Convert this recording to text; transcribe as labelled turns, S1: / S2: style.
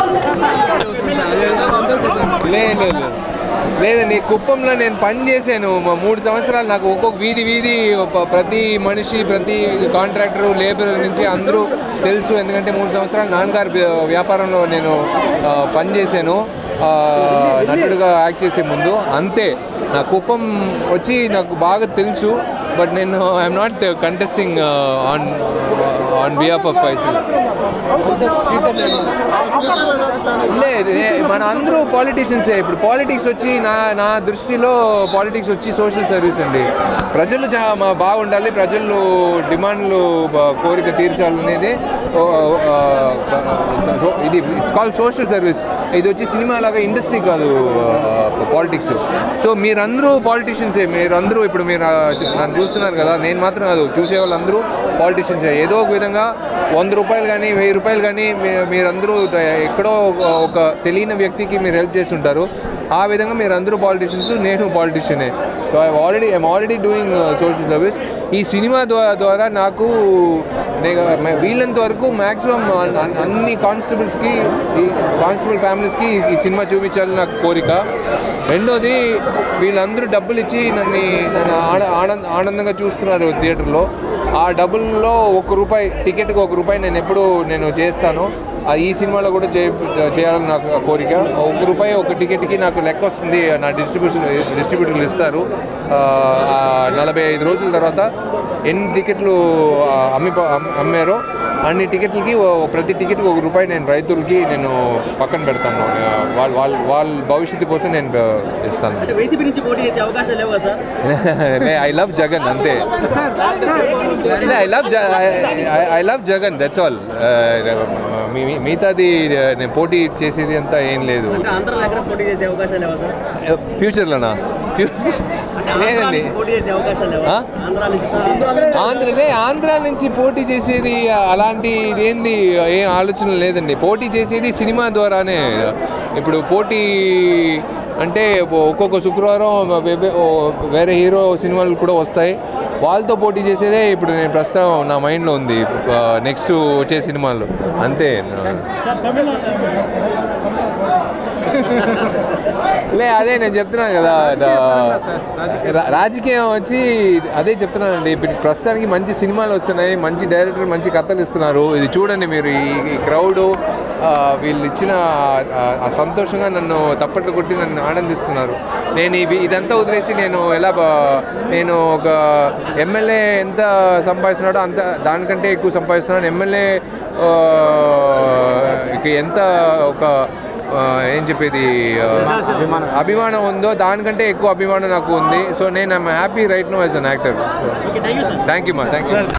S1: లేదు లేదు లేదండి కుప్పంలో నేను పని చేశాను మా మూడు సంవత్సరాలు నాకు ఒక్కొక్క వీధి వీధి ఒక ప్రతి మనిషి ప్రతి కాంట్రాక్టర్ లేబర్ నుంచి అందరూ తెలుసు ఎందుకంటే మూడు సంవత్సరాలు నాన్నగారి వ్య- వ్యాపారంలో నేను ఆ, పని చేశాను ఆ, నటుడుగా యాక్ట్ చేసే ముందు అంతే నా కుప్పం వచ్చి నాకు బాగా తెలుసు బట్ నేను I'm not contesting on on behalf of Faisal లేదు ఏ- మన అందరూ పాలిటీషియన్సే ఇప్పుడు పాలిటిక్స్ వచ్చి నా నా దృష్టిలో పాలిటిక్స్ వచ్చి సోషల్ సర్వీస్ అండి ప్రజలు జా- మా బాగుండాలి ప్రజలు డిమాండ్లు బ- కోరిక తీర్చాలనేది ఓ, ఆ, బ- ఇది ఇట్స్ కాల్ సోషల్ సర్వీస్ ఇది వచ్చి సినిమా లాగా ఇండస్ట్రీ కాదు పాలిటిక్స్ సో మీరందరూ పాలిటీషియన్సే మీరందరూ ఇప్పుడు మీరు ఆ, నన్ను చూస్తున్నారు కదా నేను మాత్రం కాదు చూసే వాళ్ళందరూ పాలిటీషియన్సే ఏదో ఒక విధంగా వంద రూపాయలు కానీ వెయ్యి రూపాయలు కానీ మీ- మీరందరూ ఎక్కడో ఒక- ఒక తెలియని వ్యక్తికి మీరు హెల్ప్ చేస్తుంటారు ఆ విధంగా మీరు అందరూ పాలిటీషియన్స్ నేను పాలిటీషియనే so I already I'm already doing social service ఈ సినిమా ద్వారా ద్వారా నాకు నేను వీళ్ళంత వరకు మ్యాక్సిమం అన్ని కానిస్టేబుల్స్కి ఈ కానిస్టేబుల్ ఫ్యామిలీస్కి ఈ సినిమా చూపించాలని నాకు కోరిక రెండోది వీళ్ళందరూ డబ్బులు ఇచ్చి నన్ను నన్ను ఆన ఆనంద ఆనందంగా చూస్తున్నారు థియేటర్లో ఆ డబ్బుల్లో ఒక రూపాయి టికెట్కి ఒక రూపాయి నేను ఎప్పుడు నేను చేస్తాను ఆ ఈ సినిమాలో కూడా చే చేయాలని నాకు కోరిక ఒక రూపాయి ఒక టికెట్కి నాకు లెక్క వస్తుంది నా డిస్ట్రిబ్యూషన్ డిస్ట్రిబ్యూటర్లు ఇస్తారు ఆ, ఆ నలభై ఐదు రోజుల తర్వాత ఎన్ని టికెట్లు ఆ, అమ్మి అమ్- అమ్మారో అన్ని టికెట్లకి ఓ- ప్రతి టికెట్కి ఒక రూపాయి నేను రైతులకి నేను పక్కన పెడతాను వాళ్ళ వాళ్ళ వాళ్ళ భవిష్యత్తు కోసం నేను ఆ, ఇస్తాను
S2: అంటే వైసీపీ నుంచి పోటీ చేసే అవకాశాలు లేవు కదా సార్
S1: ఐ లవ్ జగన్ అంతే I love I love Jagan that's all మిగతాది uh, నేను పోటీ చేసేది అంతా ఏం లేదు
S2: అంటే ఆంధ్రాలో ఎక్కడ పోటీ చేసే అవకాశాలు లేవా సార్
S1: ఫ్యూచర్లోనా
S2: అంటే ఆంధ్రా
S1: లేదండి
S2: నుంచి పోటీ చేసే అవకాశాలు లేవా
S1: ఆ?
S2: ఆంధ్రా నుంచి పోటీ
S1: ఆంధ్రలే ఆంధ్ర నుంచి పోటీ చేసేది అలాంటి ఏంది ఏం ఆలోచన లేదండి పోటీ చేసేది సినిమా ద్వారానే ఇప్పుడు పోటీ అంటే ఒక్కొక్క శుక్రవారం వే- వే- ఓ వేరే హీరో సినిమాలు కూడా వస్తాయి వాళ్ళతో పోటీ చేసేదే ఇప్పుడు నేను ప్రస్తుతం నా మైండ్లో ఉంది నెక్స్ట్ వచ్చే సినిమాలు అంతే లే అదే నేను చెప్తున్నాను కదా రా- రాజకీయం వచ్చి అదే చెప్తున్నానండి ఇప్పుడు ప్రస్తుతానికి మంచి సినిమాలు వస్తున్నాయి మంచి డైరెక్టర్ మంచి కథలు ఇస్తున్నారు ఇది చూడండి మీరు ఈ ఈ క్రౌడ్ వీళ్ళు ఇచ్చిన ఆ- ఆ సంతోషంగా నన్ను తప్పట్లు కొట్టి నన్ను ఆనందిస్తున్నారు నేను ఇవి ఇదంతా వదిలేసి నేను ఎలా బ- నేను ఒక ఎమ్మెల్యే ఎంత సంపాదిస్తున్నాడో అంత దానికంటే ఎక్కువ సంపాదిస్తున్నాను ఎమ్మెల్యే ఎంత ఒక ఆ, ఏం చెప్పేది ఆ, అభిమానం ఉందో దానికంటే ఎక్కువ అభిమానం నాకు ఉంది సో నేను I'm happy right now as an actor
S2: okay thank you sir
S1: thank you మా థ్యాంక్ యూ